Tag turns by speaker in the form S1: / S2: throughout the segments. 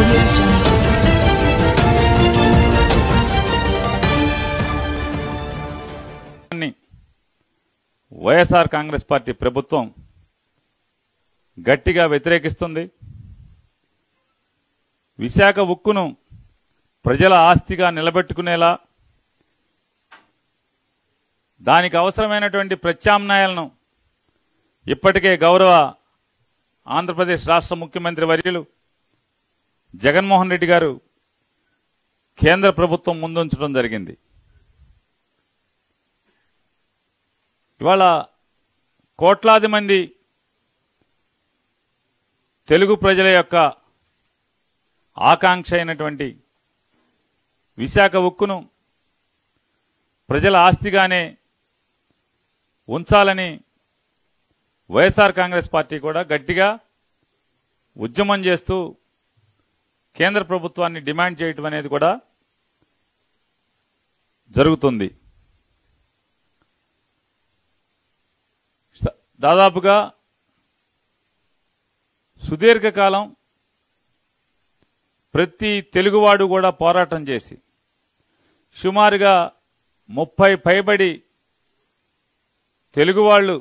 S1: audio jungle.
S2: దాన్ని YSR Congress party ప్రభుత్వం గట్టిగా వ్యతిరేకిస్తుంది విశాఖ ఉక్కును ప్రజల ఆస్తిగా నిలబెట్టుకునేలా దానికి అవసరమైనటువంటి ప్రత్యామ్నాయాలను ఇప్పటికే గౌరవ ఆంధ్రప్రదేశ్ రాష్ట్ర ముఖ్యమంత్రి వర్యులు జగన్మోహన్ రెడ్డి గారు కేంద్ర ప్రభుత్వం ముందుంచడం జరిగింది ఇవాళ కోట్లాది మంది తెలుగు ప్రజల యొక్క ఆకాంక్ష అయినటువంటి విశాఖ ఉక్కును ప్రజల ఆస్తిగానే ఉంచాలని వైఎస్ఆర్ కాంగ్రెస్ పార్టీ కూడా గట్టిగా ఉద్యమం చేస్తూ కేంద్ర ప్రభుత్వాన్ని డిమాండ్ చేయటం అనేది కూడా జరుగుతుంది స- దాదాపుగా సుదీర్ఘకాలం ప్రతి తెలుగువాడు కూడా పోరాటం చేసి సుమారుగా ముప్పై పైబడి తెలుగువాళ్ళు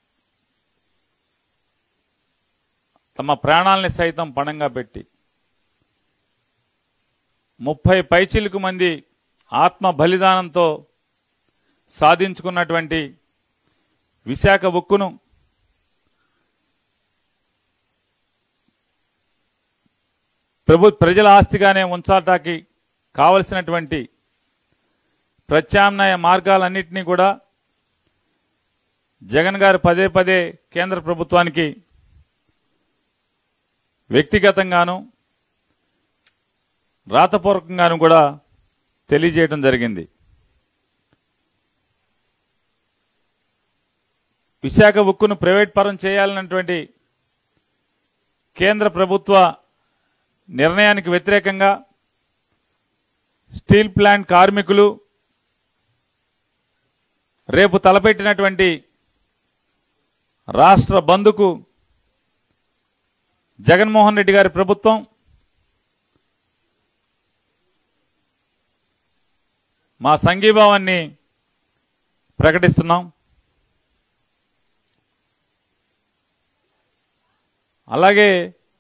S2: తమ ప్రాణాలని సైతం పణంగా పెట్టి ముప్పై పైచిలుకు మంది ఆత్మ బలిదానంతో సాధించుకున్నటువంటి విశాఖ ఉక్కును ప్రభు ప్రజల ఆస్తిగానే ఉంచాటానికి కావలసినటువంటి ప్రత్యామ్నాయ మార్గాలన్నింటినీ కూడా జగన్ గారు పదే పదే కేంద్ర ప్రభుత్వానికి వ్యక్తిగతంగాను రాతపూర్వకంగాను కూడా తెలియజేయడం జరిగింది విశాఖ ఉక్కును ప్రైవేట్ పరం చేయాలన్నటువంటి కేంద్ర ప్రభుత్వ నిర్ణయానికి వ్యతిరేకంగా స్టీల్ ప్లాంట్ కార్మికులు రేపు తలపెట్టినటువంటి రాష్ట్ర బంద్కు జగన్మోహన్ రెడ్డి గారి ప్రభుత్వం మా సంఘీభావాన్ని ప్రకటిస్తున్నాం అలాగే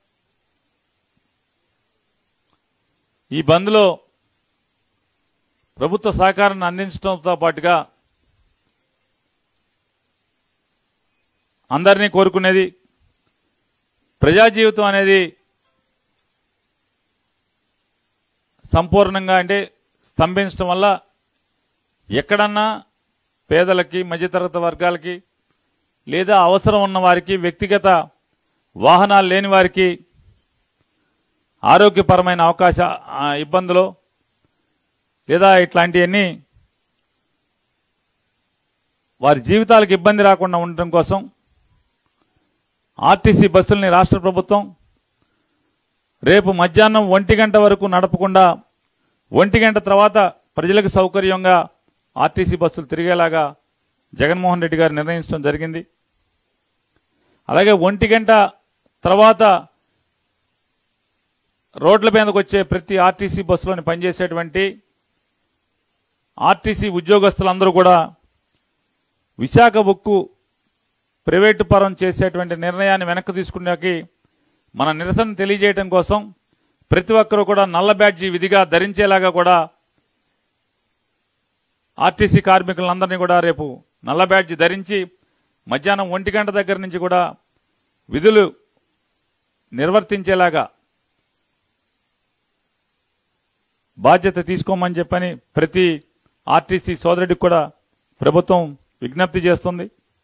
S2: ఈ బంద్లో ప్రభుత్వ సహకారాన్ని అందించడంతో పాటుగా అందరినీ కోరుకునేది ప్రజా జీవితం అనేది సంపూర్ణంగా అంటే స్తంభించడం వల్ల ఎక్కడన్నా పేదలకి మధ్యతరగతి వర్గాలకి లేదా అవసరం ఉన్న వారికి వ్యక్తిగత వాహనాలు లేని వారికి ఆరోగ్యపరమైన అవకాశ ఆ, ఇబ్బందులు లేదా ఇట్లాంటివన్నీ వారి జీవితాలకు ఇబ్బంది రాకుండా ఉండటం కోసం ఆర్టీసీ బస్సుల్ని రాష్ట్ర ప్రభుత్వం రేపు మధ్యాహ్నం ఒంటి గంట వరకు నడపకుండా ఒంటి గంట తర్వాత ప్రజలకు సౌకర్యంగా ఆర్టీసీ బస్సులు తిరిగేలాగా జగన్మోహన్ రెడ్డి గారు నిర్ణయించడం జరిగింది అలాగే ఒంటి గంట తర్వాత రోడ్ల మీదకి వచ్చే ప్రతి ఆర్టీసీ బస్సులోని పనిచేసేటువంటి ఆర్టీసీ ఉద్యోగస్తులందరూ కూడా విశాఖ ఉక్కు ప్రైవేటు పరం చేసేటువంటి నిర్ణయాన్ని వెనక్కి తీసుకునేకి మన నిరసన తెలియజేయడం కోసం ప్రతి ఒక్కరూ కూడా నల్ల బ్యాడ్జీ విధిగా ధరించేలాగా కూడా ఆర్టీసీ కార్మికులందరినీ కూడా రేపు నల్ల బ్యాడ్జీ ధరించి మధ్యాహ్నం ఒంటి గంట దగ్గర నుంచి కూడా విధులు నిర్వర్తించేలాగా బాధ్యత తీసుకోమని చెప్పని ప్రతి ఆర్టీసీ సోదరుడికి కూడా ప్రభుత్వం విజ్ఞప్తి చేస్తుంది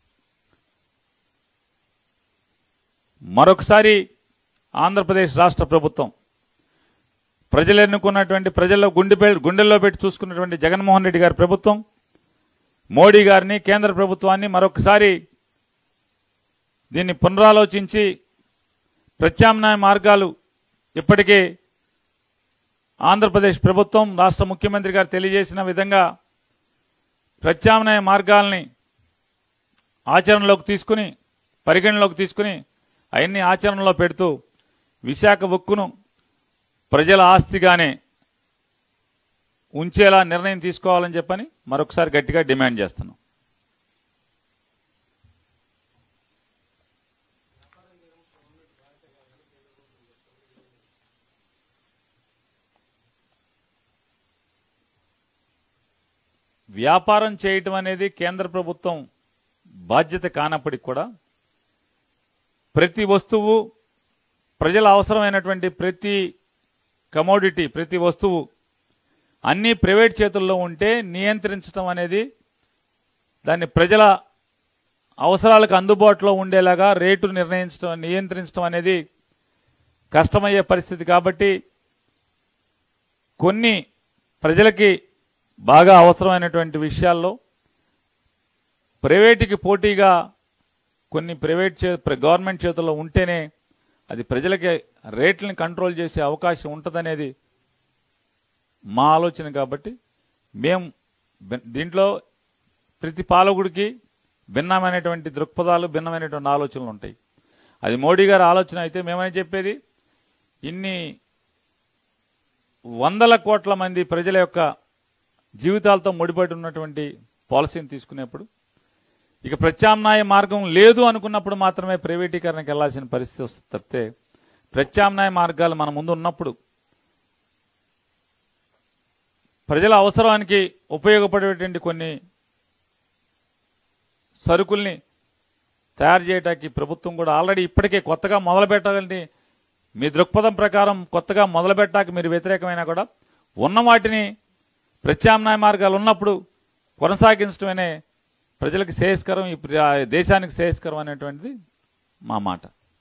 S2: మరొకసారి ఆంధ్రప్రదేశ్ రాష్ట్ర ప్రభుత్వం ప్రజలు ఎన్నుకున్నటువంటి ప్రజల్లో గుండె పె- గుండెల్లో పెట్టి చూసుకున్నటువంటి జగన్మోహన్ రెడ్డి గారి ప్రభుత్వం మోడీ గారిని కేంద్ర ప్రభుత్వాన్ని మరొకసారి దీన్ని పునరాలోచించి ప్రత్యామ్నాయ మార్గాలు ఇప్పటికే ఆంధ్రప్రదేశ్ ప్రభుత్వం రాష్ట్ర ముఖ్యమంత్రి గారు తెలియజేసిన విధంగా ప్రత్యామ్నాయ మార్గాల్ని ఆచరణలోకి తీసుకుని పరిగణలోకి తీసుకుని అవన్నీ ఆచరణలో పెడుతూ విశాఖ ఉక్కును ప్రజల ఆస్తిగానే ఉంచేలా నిర్ణయం తీసుకోవాలని చెప్పని మరొకసారి గట్టిగా డిమాండ్ చేస్తున్నాం వ్యాపారం చేయటం అనేది కేంద్ర ప్రభుత్వం బాధ్యత కానప్పటికి కూడా ప్రతి వస్తువు ప్రజల అవసరమైనటువంటి ప్రతి కమోడిటీ ప్రతి వస్తువు అన్ని ప్రైవేట్ చేతుల్లో ఉంటే నియంత్రించడం అనేది దాన్ని ప్రజల అవసరాలకు అందుబాటులో ఉండేలాగా రేటు నిర్ణయించడం నియంత్రించడం అనేది కష్టమయ్యే పరిస్థితి కాబట్టి కొన్ని ప్రజలకి బాగా అవసరమైనటువంటి విషయాల్లో ప్రైవేటుకి పోటీగా కొన్ని ప్రైవేట్ చే ప్ర- గవర్నమెంట్ చేతుల్లో ఉంటేనే అది ప్రజలకి రేట్లను కంట్రోల్ చేసే అవకాశం ఉంటుందనేది మా ఆలోచన కాబట్టి మేము బె- దీంట్లో ప్రతి పాలకుడికి భిన్నమైనటువంటి దృక్పథాలు భిన్నమైనటువంటి ఆలోచనలు ఉంటాయి అది మోడీ గారి ఆలోచన అయితే మేమని చెప్పేది ఇన్ని వందల కోట్ల మంది ప్రజల యొక్క జీవితాలతో ముడిపడి ఉన్నటువంటి పాలసీని తీసుకునేప్పుడు ఇక ప్రత్యామ్నాయ మార్గం లేదు అనుకున్నప్పుడు మాత్రమే ప్రైవేటీకరణకి వెళ్లాల్సిన పరిస్థితి వస్తుంది తప్పితే ప్రత్యామ్నాయ మార్గాలు మన ముందు ఉన్నప్పుడు ప్రజల అవసరానికి ఉపయోగపడేటువంటి కొన్ని సరుకుల్ని తయారు చేయడానికి ప్రభుత్వం కూడా ఆల్రెడీ ఇప్పటికే కొత్తగా మొదలు పెట్టాలని మీ దృక్పథం ప్రకారం కొత్తగా మొదలు పెట్టాక మీరు వ్యతిరేకమైనా కూడా ఉన్న వాటిని ప్రత్యామ్నాయ మార్గాలు ఉన్నప్పుడు కొనసాగించడమనే ప్రజలకు శ్రేయస్కరం ఈ ప్ర- దేశానికి శ్రేయస్కరం అనేటువంటిది మా మాట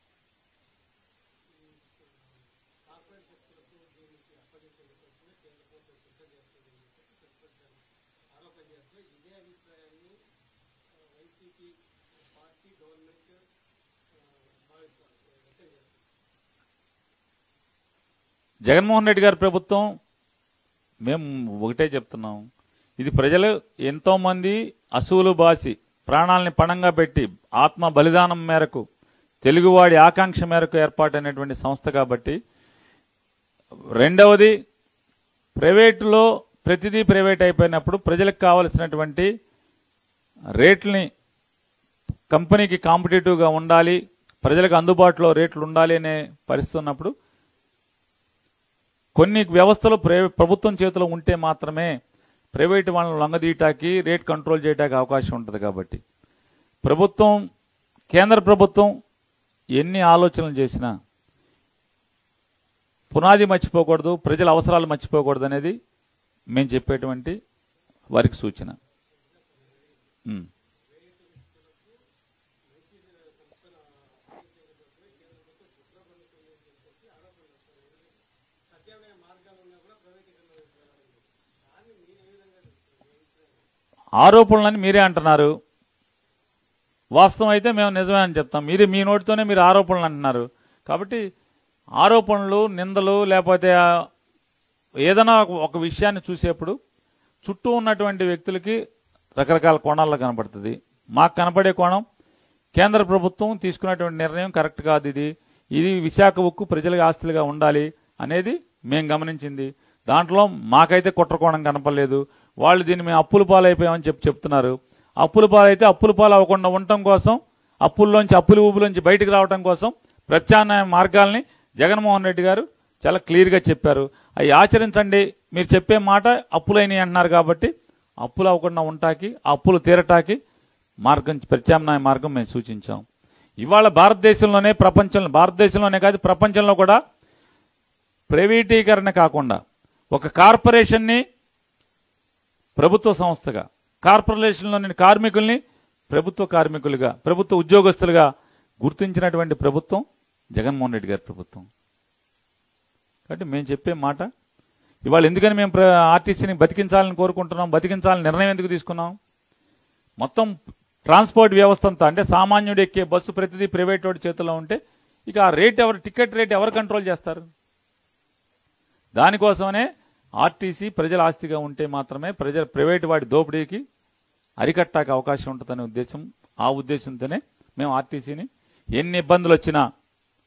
S2: జగన్మోహన్ రెడ్డి గారి ప్రభుత్వం మేము ఒకటే చెప్తున్నాం ఇది ప్రజలు ఎంతో మంది అసువులు బాసి ప్రాణాలని పణంగా పెట్టి ఆత్మ బలిదానం మేరకు తెలుగువాడి ఆకాంక్ష మేరకు ఏర్పాటైనటువంటి సంస్థ కాబట్టి రెండవది ప్రైవేటులో ప్రతిదీ ప్రైవేట్ అయిపోయినప్పుడు ప్రజలకు కావలసినటువంటి రేట్లని కంపెనీకి కాంపిటేటివ్గా ఉండాలి ప్రజలకు అందుబాటులో రేట్లు ఉండాలి అనే పరిస్థితి ఉన్నప్పుడు కొన్ని వ్యవస్థలు ప్రైవే ప్రభుత్వం చేతిలో ఉంటే మాత్రమే ప్రైవేట్ వాళ్ళని లొంగదీయటానికి రేట్ కంట్రోల్ చేయడానికి అవకాశం ఉంటుంది కాబట్టి ప్రభుత్వం కేంద్ర ప్రభుత్వం ఎన్ని ఆలోచనలు చేసినా పునాది మర్చిపోకూడదు ప్రజల అవసరాలు మర్చిపోకూడదు అనేది మేము చెప్పేటువంటి వారికి సూచన ఉమ్. ఆరోపణలని మీరే అంటున్నారు వాస్తవం అయితే మేము నిజమే అని చెప్తాం మీరే మీ నోటితోనే మీరు ఆరోపణలు అంటున్నారు కాబట్టి ఆరోపణలు నిందలు లేకపోతే ఆ, ఏదైనా ఒక- ఒక విషయాన్ని చూసేప్పుడు చుట్టూ ఉన్నటువంటి వ్యక్తులకి రకరకాల కోణాల్లో కనపడుతుంది మాకు కనపడే కోణం కేంద్ర ప్రభుత్వం తీసుకున్నటువంటి నిర్ణయం కరెక్ట్ కాదు ఇది ఇది విశాఖ ఉక్కు ప్రజలకు ఆస్తులుగా ఉండాలి అనేది మేము గమనించింది దాంట్లో మాకైతే కుట్ర కోణం కనపడలేదు వాళ్ళు దీన్ని మేము అప్పుల పాలైపోయామని చెప్పి చెప్తున్నారు అప్పుల పాలైతే అప్పుల పాలు అవ్వకుండా ఉండటం కోసం అప్పుల్లోంచి అప్పుల ఊబులోంచి బయటికి రావడం కోసం ప్రత్యామ్నాయ మార్గాల్ని జగన్మోహన్ రెడ్డి గారు చాలా క్లియర్గా చెప్పారు అవి ఆచరించండి మీరు చెప్పే మాట అప్పులైనవి అంటున్నారు కాబట్టి అప్పులు అవ్వకుండా ఉంటాకి ఆ అప్పులు తీరటాకి మార్గం ప్రత్యామ్నాయ మార్గం మేము సూచించాం ఇవాళ భారతదేశంలోనే ప్రపంచంలో భారతదేశంలోనే కాదు ప్రపంచంలో కూడా ప్రైవేటీకరణ కాకుండా ఒక కార్పొరేషన్ని ప్రభుత్వ సంస్థగా కార్పొరేషన్లోని కార్మికుల్ని ప్రభుత్వ కార్మికులుగా ప్రభుత్వ ఉద్యోగస్తులుగా గుర్తించినటువంటి ప్రభుత్వం జగన్మోహన్ రెడ్డి గారి ప్రభుత్వం కాబట్టి మేము చెప్పే మాట ఇవాళ ఎందుకని మేము ప్ర- ఆర్టీసీని బతికించాలని కోరుకుంటున్నాం బతికించాలని నిర్ణయం ఎందుకు తీసుకున్నాం మొత్తం ట్రాన్స్పోర్ట్ వ్యవస్థ అంతా అంటే సామాన్యుడు ఎక్కే బస్సు ప్రతిదీ ప్రైవేట్ వాడి చేతిలో ఉంటే ఇక ఆ రేట్ ఎవరు టికెట్ రేట్ ఎవరు కంట్రోల్ చేస్తారు దానికోసమనే ఆర్టీసీ ప్రజల ఆస్తిగా ఉంటే మాత్రమే ప్రజల ప్రైవేట్ వాడి దోపిడీకి అరికట్టాక అవకాశం ఉంటుందనే ఉద్దేశం ఆ ఉద్దేశంతోనే మేము ఆర్టీసీని ఎన్ని ఇబ్బందులు వచ్చినా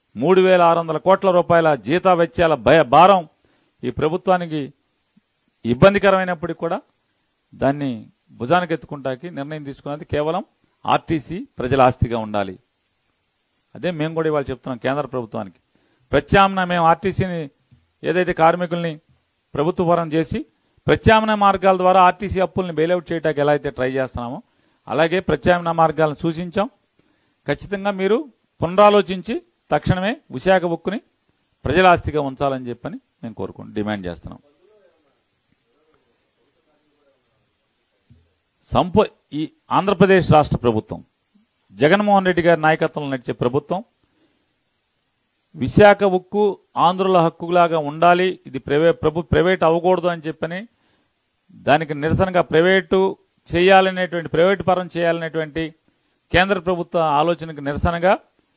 S2: మూడు వేల ఆరు వందల కోట్ల రూపాయల జీతా వెచ్చాల భయ భారం ఈ ప్రభుత్వానికి ఇబ్బందికరమైనప్పటికీ కూడా దాన్ని భుజానికి ఎత్తుకుంటాకి నిర్ణయం తీసుకున్నది కేవలం ఆర్టీసీ ప్రజల ఆస్తిగా ఉండాలి అదే మేము కూడా ఇవాళ చెప్తున్నాం కేంద్ర ప్రభుత్వానికి ప్రత్యామ్నాయ మేము ఆర్టీసీని ఏదైతే కార్మికుల్ని ప్రభుత్వ పరం చేసి ప్రత్యామ్నాయ మార్గాల ద్వారా ఆర్టీసీ అప్పుల్ని బెయిలౌట్ చేయడానికి ఎలా అయితే ట్రై చేస్తున్నామో అలాగే ప్రత్యామ్నాయ మార్గాలను సూచించాం ఖచ్చితంగా మీరు పునరాలోచించి తక్షణమే విశాఖ బుక్కుని ప్రజల ఆస్తిగా ఉంచాలని చెప్పని మేము కోరుకుంటున్నాం డిమాండ్ చేస్తున్నాం సంప ఈ ఆంధ్రప్రదేశ్ రాష్ట్ర ప్రభుత్వం జగన్మోహన్ రెడ్డి గారి నాయకత్వంలో నడిచే ప్రభుత్వం విశాఖ ఉక్కు ఆంధ్రుల హక్కులాగా ఉండాలి ఇది ప్రైవే ప్రభు ప్రైవేట్ అవ్వకూడదు అని చెప్పని దానికి నిరసనగా ప్రైవేటు చేయాలనేటువంటి ప్రైవేటు పరం చేయాలనేటువంటి కేంద్ర ప్రభుత్వ ఆలోచనకు నిరసనగా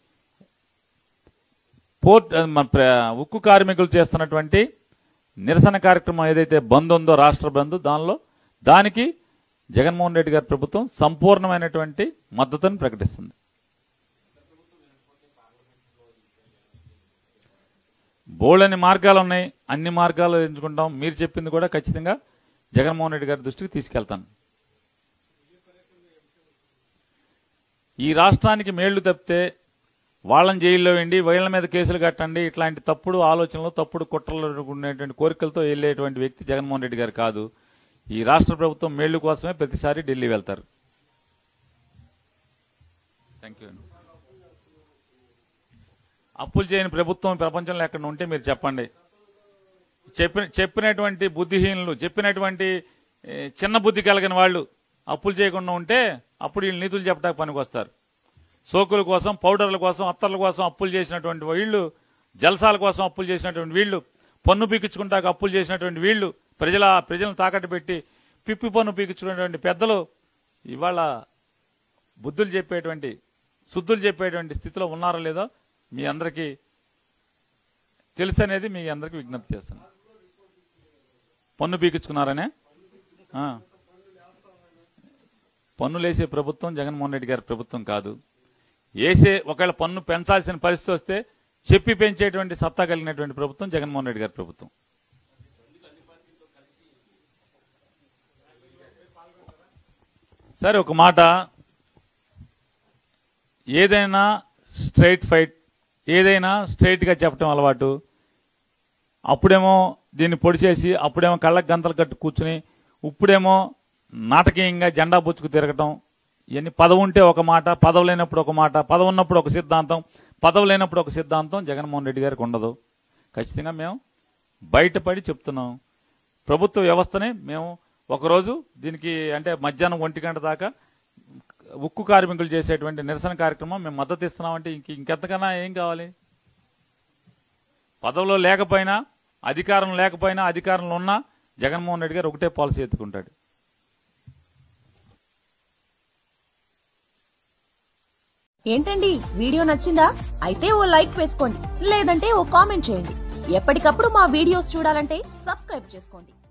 S2: పోర్ట్ ఆ, మన ప్ర- ఉక్కు కార్మికులు చేస్తున్నటువంటి నిరసన కార్యక్రమం ఏదైతే బంద్ ఉందో రాష్ట్ర బంద్ దానిలో దానికి జగన్మోహన్ రెడ్డి గారి ప్రభుత్వం సంపూర్ణమైనటువంటి మద్దతును ప్రకటిస్తుంది బోళ్ళని మార్గాలు ఉన్నాయి అన్ని మార్గాలు ఎంచుకుంటాం మీరు చెప్పింది కూడా ఖచ్చితంగా జగన్మోహన్ రెడ్డి గారి దృష్టికి తీసుకెళ్తాను ఈ రాష్ట్రానికి మేళ్లు తప్పితే వాళ్ళని జైల్లో వెండి వీళ్ళ మీద కేసులు కట్టండి ఇట్లాంటి తప్పుడు ఆలోచనలు తప్పుడు కుట్రలు ఉండేటువంటి కోరికలతో వెళ్ళేటువంటి వ్యక్తి జగన్మోహన్ రెడ్డి గారు కాదు ఈ రాష్ట్ర ప్రభుత్వం మేళ్లు కోసమే ప్రతిసారి ఢిల్లీ వెళ్తారు థ్యాంక్ యూ అండి అప్పులు చేయని ప్రభుత్వం ప్రపంచంలో ఎక్కడ ఉంటే మీరు చెప్పండి చెప్పిన చెప్పినటువంటి బుద్ధిహీనులు చెప్పినటువంటి ఏ, చిన్న బుద్ధి కలిగిన వాళ్ళు అప్పులు చేయకుండా ఉంటే అప్పుడు వీళ్ళు నీతులు చెప్పడానికి పనికి వస్తారు సోకుల కోసం పౌడర్ల కోసం అత్తర్ల కోసం అప్పులు చేసినటువంటి వీళ్ళు జలసాల కోసం అప్పులు చేసినటువంటి వీళ్ళు పన్ను పీకించుకుంటాక అప్పులు చేసినటువంటి వీళ్ళు ప్రజల ప్రజలను తాకట్టు పెట్టి పిప్పి పన్ను పీకించుకునేటువంటి పెద్దలు ఇవాళ బుద్ధులు చెప్పేటువంటి శుద్ధులు చెప్పేటువంటి స్థితిలో ఉన్నారో లేదో మీ అందరికీ తెలుసు అనేది మీ అందరికీ విజ్ఞప్తి చేస్తున్నాను పన్ను పీకించుకున్నారనే ఆ. పన్నులేసే ప్రభుత్వం జగన్మోహన్ రెడ్డి గారి ప్రభుత్వం కాదు వేసే ఒకవేళ పన్ను పెంచాల్సిన పరిస్థితి వస్తే చెప్పి పెంచేటువంటి సత్తా కలిగినటువంటి ప్రభుత్వం జగన్మోహన్ రెడ్డి గారి ప్రభుత్వం సరే ఒక మాట ఏదైనా స్ట్రైట్ ఫైట్ ఏదైనా స్ట్రైట్ గా చెప్పడం అలవాటు అప్పుడేమో దీన్ని పొడి చేసి అప్పుడేమో కళ్ళకు గంతలు కట్టు కూర్చుని ఇప్పుడేమో నాటకీయంగా జెండా బుచ్చుకు తిరగటం ఇవన్నీ పదవి ఉంటే ఒక మాట పదవి లేనప్పుడు ఒక మాట పదవి ఉన్నప్పుడు ఒక సిద్ధాంతం పదవి లేనప్పుడు ఒక సిద్ధాంతం జగన్మోహన్ రెడ్డి గారికి ఉండదు ఖచ్చితంగా మేము బయటపడి చెప్తున్నాం ప్రభుత్వ వ్యవస్థని మేము ఒకరోజు దీనికి అంటే మధ్యాహ్నం ఒంటి గంట దాకా ఉక్కు కార్మికులు చేసేటువంటి నిరసన కార్యక్రమం మేము మద్దతు ఇస్తున్నామంటే ఇంక ఇంకెంతకన్నా ఏం కావాలి పదవిలో లేకపోయినా అధికారం లేకపోయినా అధికారంలో ఉన్నా జగన్మోహన్ రెడ్డి గారు ఒకటే పాలసీ ఎత్తుకుంటాడు
S1: ఏంటండి వీడియో నచ్చిందా అయితే ఓ లైక్ వేసుకోండి లేదంటే ఓ కామెంట్ చేయండి ఎప్పటికప్పుడు మా వీడియోస్ చూడాలంటే సబ్స్క్రైబ్ చేసుకోండి